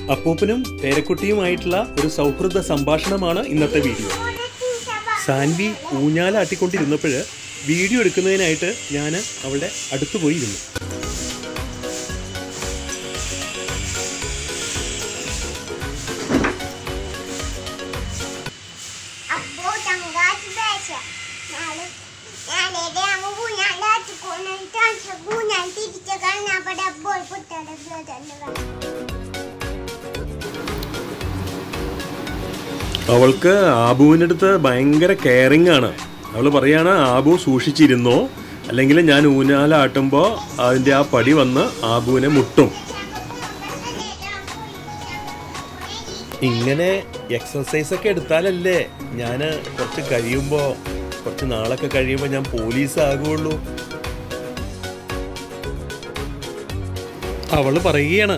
അപ്പൂപ്പനും പേരക്കുട്ടിയുമായിട്ടുള്ള ഒരു സൗഹൃദ സംഭാഷണമാണ് ഇന്നത്തെ വീഡിയോ സാൻവി ഊഞ്ഞാലാട്ടിക്കൊണ്ടിരുന്നപ്പോൾ വീഡിയോ എടുക്കുന്നതിനായിട്ട് ഞാൻ അവളുടെ അടുത്ത് പോയി ഇരുന്നു അപ്പോ ചങ്കാച്ച് പേശ നാളെ ഞാനേടെ അങ്ങ് ഊഞ്ഞാലാട്ടി കൊണ്ടിട്ട് ഊഞ്ഞാൽ തിരിച്ചു കാണാപ്പടെ അപ്പോൾ പുത്തടെ തന്നെ അവൾക്ക് ആബുവിൻ്റെ അടുത്ത് ഭയങ്കര കെയറിങ് ആണ് അവൾ പറയാണ് ആബു സൂക്ഷിച്ചിരുന്നോ അല്ലെങ്കിൽ ഞാൻ ഊഞ്ഞാലാട്ടുമ്പോൾ അതിൻ്റെ ആ പടി വന്ന് ആബുവിനെ മുട്ടും ഇങ്ങനെ എക്സസൈസ് ഒക്കെ എടുത്താലല്ലേ ഞാൻ കുറച്ച് കഴിയുമ്പോൾ കുറച്ച് നാളൊക്കെ കഴിയുമ്പോൾ ഞാൻ പോലീസ് ആകുള്ളൂ അവള് പറയുകയാണ്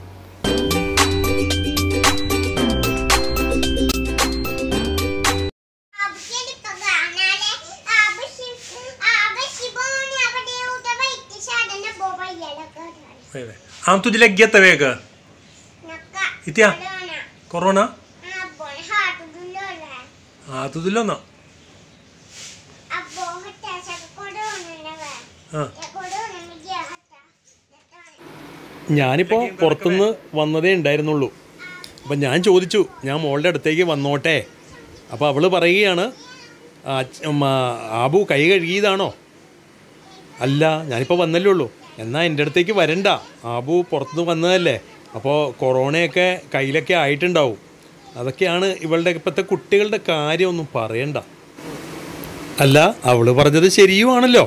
അബ്ബിലിപ്പ കാണാലെ ആബശി ആബശി പോണി അവിടെ ഉട വൈറ്റ് ഷാഡന ബോബയ്യലൊക്കെ ആം തുझे लग गया तवे का നക്ക ഇത്യാ? കൊറോണ കൊറോണ ആ ബോൾ ഹാർട്ട് ദുല്ലോല ആ തുതില്ലോന്നാ അപ്പോ ഹട്ടാശ കൊറോണ നവ ആ കൊറോണ മിയ ഹട്ട ഞാനിപ്പോൾ പുറത്തുനിന്ന് വന്നതേ ഉണ്ടായിരുന്നുള്ളൂ അപ്പം ഞാൻ ചോദിച്ചു ഞാൻ മോളുടെ അടുത്തേക്ക് വന്നോട്ടെ അപ്പോൾ അവൾ പറയുകയാണ് "ആ, അച്ഛ- ഉം, ആ, ആബു കൈ കഴുകിയതാണോ അല്ല ഞാനിപ്പോൾ വന്നല്ലേ ഉള്ളൂ എന്നാൽ എൻ്റെ അടുത്തേക്ക് വരണ്ട ആബു പുറത്തുനിന്ന് വന്നതല്ലേ അപ്പോൾ കൊറോണയൊക്കെ കയ്യിലൊക്കെ ആയിട്ടുണ്ടാവും അതൊക്കെയാണ് ഇവളുടെ ഇപ്പോഴത്തെ കുട്ടികളുടെ കാര്യമൊന്നും പറയണ്ട അല്ല അവൾ പറഞ്ഞത് ശരിയുമാണല്ലോ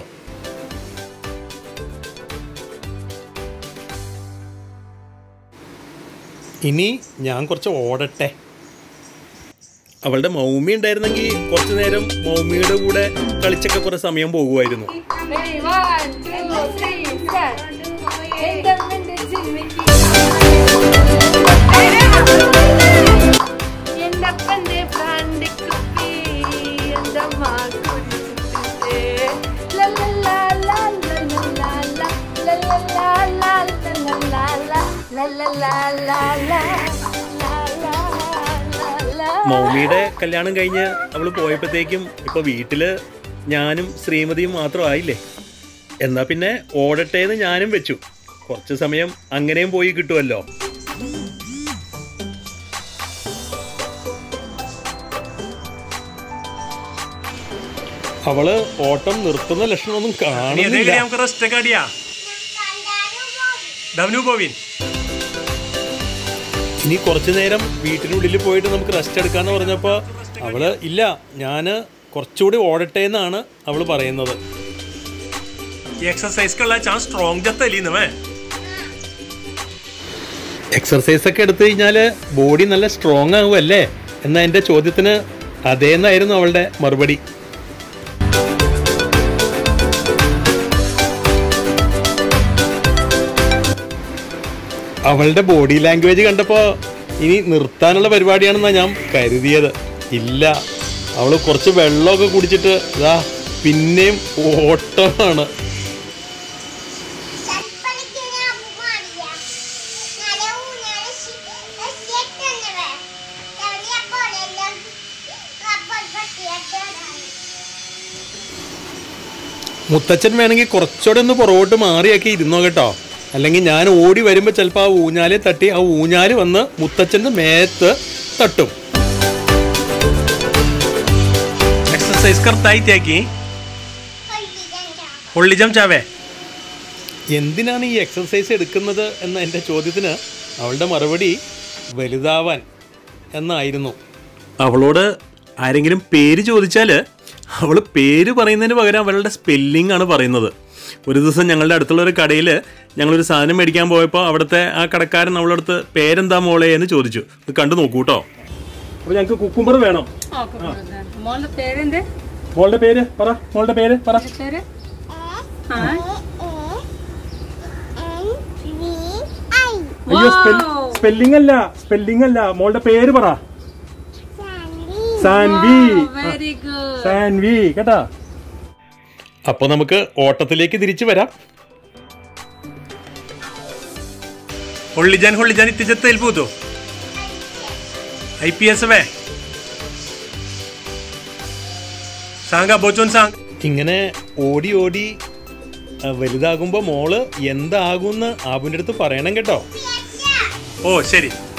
ഇനി ഞാൻ കുറച്ച് ഓടട്ടെ അവളുടെ മൗമി ഉണ്ടായിരുന്നെങ്കിൽ കുറച്ചു നേരം മൗമിയുടെ കൂടെ കളിച്ചൊക്കെ കുറെ സമയം പോകുമായിരുന്നു Ready, one, two, three, start. എന്താണെന്റെ ജിമ്മിക്ക്? എന്റപ്പന്റെ ബ്രാൻഡ് കുപ്പി എന്തമ്മ കുടിച്ചിട്ട് ലല്ലലാ ലാ ലല്ലലാ ലാ ലല്ലലാ ലാ ലല്ലലാ ലാ ലല്ലലാ ലാ ലാ ലാ ലാ ലാ ലാ മൗമിയുടെ കല്യാണം കഴിഞ്ഞ് അവൾ പോയപ്പോഴത്തേക്കും ഇപ്പൊ വീട്ടില് ഞാനും ശ്രീമതിയും മാത്രം ആയില്ലേ എന്നാ പിന്നെ ഓടട്ടെ എന്ന് ഞാനും വെച്ചു കുറച്ച് സമയം അങ്ങനെയും പോയി കിട്ടുമല്ലോ അവള് ഓട്ടം നിർത്തുന്ന ലക്ഷണമൊന്നും കാണുന്നില്ല ഇനി കുറച്ചു നേരം വീട്ടിനുള്ളിൽ പോയിട്ട് നമുക്ക് റെസ്റ്റ് എടുക്കാന്ന് പറഞ്ഞപ്പോൾ അവള് ഇല്ല ഞാൻ കുറച്ചുകൂടി ഓടട്ടെ എന്നാണ് അവൾ പറയുന്നത് एक्सरसाइज करला चांस स्ट्रॉन्ग जाता है लीन में എക്സർസൈസ് ഒക്കെ എടുത്തു കഴിഞ്ഞാൽ ബോഡി നല്ല സ്ട്രോങ് ആകുമല്ലേ എന്ന എൻ്റെ ചോദ്യത്തിന് അതേന്നായിരുന്നു അവളുടെ മറുപടി അവളുടെ ബോഡി ലാംഗ്വേജ് കണ്ടപ്പോൾ ഇനി നിർത്താനുള്ള പരിപാടിയാണെന്നാണ് ഞാൻ കരുതിയത് ഇല്ല അവൾ കുറച്ച് വെള്ളമൊക്കെ കുടിച്ചിട്ട് ഇതാ പിന്നെയും ഓട്ടമാണ് ചൽപ്പലിക്കുന്ന അമ്മമാരിയ നാളെ ഊഞ്ഞാല സെറ്റന്നവ തവണ പോലെല്ലാം അപ്പോൾ പറ്റിയതാണ് മുത്തച്ഛൻ വേണമെങ്കിൽ കുറച്ചുകൂടെ ഒന്ന് പുറകോട്ട് മാറിയൊക്കെ ഇരുന്നോ കേട്ടോ അല്ലെങ്കിൽ ഞാൻ ഓടി വരുമ്പോൾ ചിലപ്പോൾ ആ ഊഞ്ഞാലെ തട്ടി ആ ഊഞ്ഞാല് വന്ന് മുത്തച്ഛൻ്റെ മേത്ത് തട്ടും एक्सरसाइज करता ही त्या की होल्डी जम चावे എന്തിനാണ് ഈ എക്സർസൈസ് എടുക്കുന്നത് എന്ന എൻ്റെ ചോദ്യത്തിന് അവളുടെ മറുപടി വലുതാവാൻ എന്നായിരുന്നു അവളോട് ആരെങ്കിലും പേര് ചോദിച്ചാൽ അവൾ പേര് പറയുന്നതിന് പകരം അവളുടെ സ്പെല്ലിംഗ് ആണ് പറയുന്നത് ഒരു ദിവസം ഞങ്ങളുടെ അടുത്തുള്ള ഒരു കടയിൽ ഞങ്ങളൊരു സാധനം മേടിക്കാൻ പോയപ്പോൾ അവിടുത്തെ ആ കടക്കാരൻ അവളുടെ അടുത്ത് പേരെന്താ മോളെ എന്ന് ചോദിച്ചു ഇത് കണ്ടു നോക്കൂ കേട്ടോ അപ്പോൾ ഞങ്ങൾക്ക് കുക്കുംബർ വേണം മോളുടെ പേരെന്ത് മോളുടെ പേര് പറ മോളുടെ പേര് പറ പേര് ആ അയ്യോ സ്പെല്ലിംഗ് അല്ല സ്പെല്ലിംഗ് അല്ല മോളുടെ പേര് പറ സാൻവി വെരി ഗുഡ് സാൻവി കേട്ടാ അപ്പൊ നമുക്ക് ഓട്ടത്തിലേക്ക് തിരിച്ചു വരാം होल्डी जान होल्डी जान इतने जत्ता इल्पू तो ഐ പി എസ് വേ സാങ്ക ബോച്ചോൻ സാങ് ഇങ്ങനെ ഓടി ഓടി ആ, വലുതാകുമ്പോൾ മോള് എന്താകുമെന്ന് ആബുവിൻ്റെ അടുത്ത് പറയണം കേട്ടോ ഓ ശരി